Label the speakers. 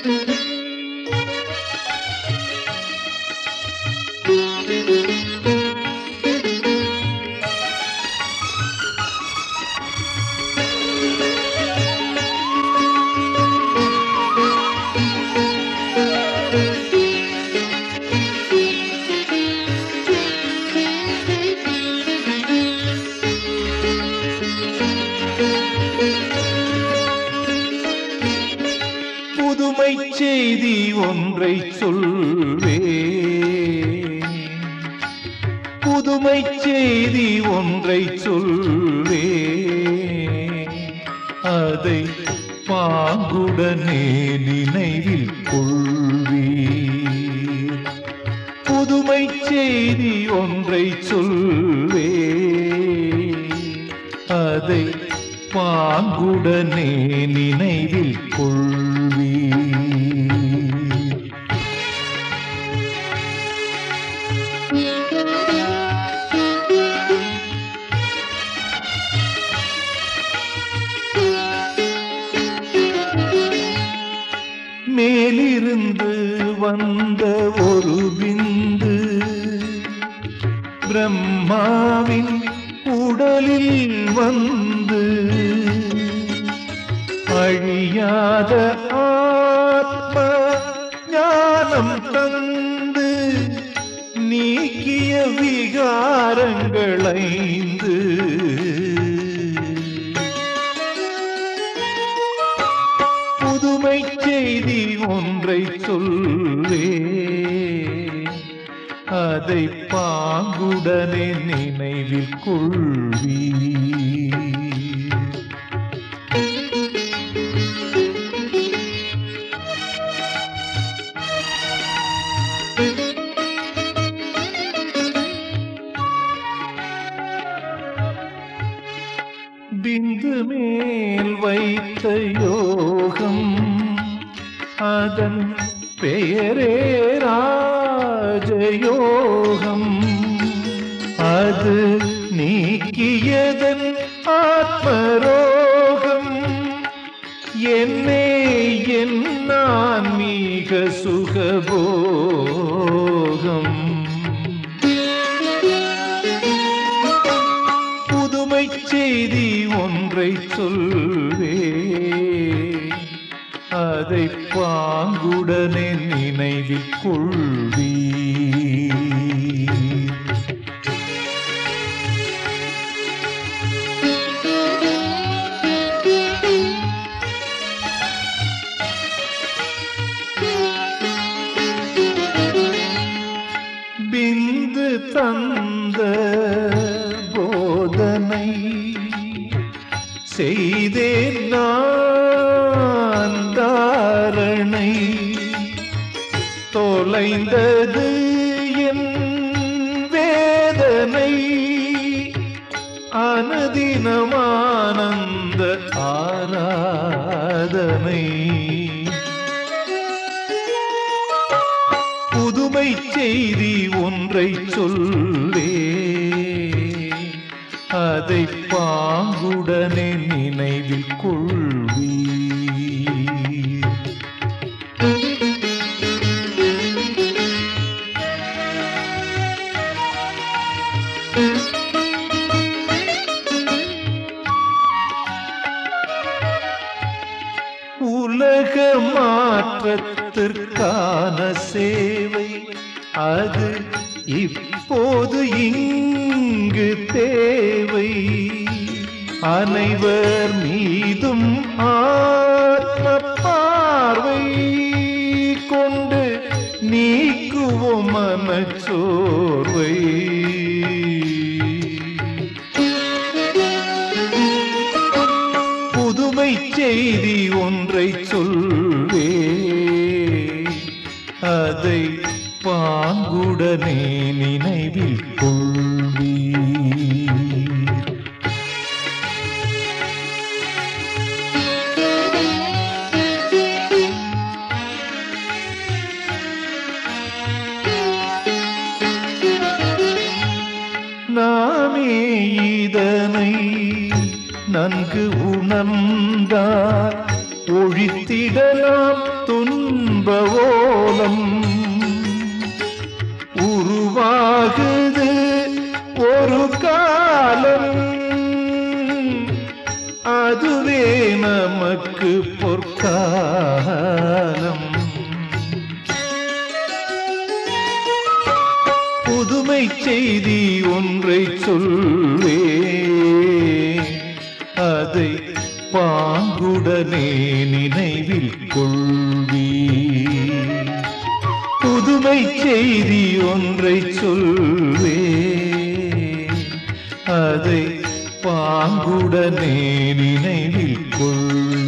Speaker 1: புதுமை செய்தி ஒன்றை சொல்வே புதுமை செய்தி ஒன்றை சொல்வே அதை பாங்குடனே நினைவில் கொள்வீர் புதுமை செய்தி ஒன்றை சொல்வே அதை பாங்குடனே நினைவில் கொள்வீர் மேலிருந்து வந்த ஒரு பிந்து பிரம்மாவின் உடலில் வந்து அழியாத ஆத்ம ஞானம் தந்து நீக்கிய விகாரங்களைந்து புதுமை செய்தி ஒன்றை சொல்வே அதை பாங்குடனே நினைவில் கொள்வீ பிந்து மேல் வைத்த யோகம் அதன் பெயரே ராஜயோகம் அது நீக்கியதன் ஆத்மரோகம் என்னே என் ஆன்மீக சுகபோகம் புதுமை செய்தி ஒன்றை சொல்வே அதை பாங்குடனே நினைவில் கொள்வீ பிந்து தந்த போதனை செய்தேன் நான் தாரணை தொலைந்தது என் வேதனை அனுதினமானந்த ஆராதனை புதுமை செய்தி ஒன்றை சொல்லே அதை பாங்குடனே நினைவில் கொள்வீ உலக மாற்றத்திற்கான சேவை அது இப்போது இங்கு தேவை அனைவர் மீதும் ஆத்ம பார்வை கொண்டு நீக்குவோம் மனச்சோர்வை புதுமை செய்தி ஒன்றை சொல்வே அதை பாங்குடனே நினைவில் கொள்வீ நாமே இதனை நன்கு உணர்ந்தார் ஒழித்திடலாம் துன்பங்களை இன்ப ஓலம் உருவாகுது ஒரு காலம் அதுவே நமக்கு பொற்காலம் புதுமை செய்தி ஒன்றை சொல்வே அதை பாங்குடனே நினைவில் கொள்வி புதுமை செய்தி ஒன்றை சொல்வே அதை பாங்குடனே நினைவில் கொள்வி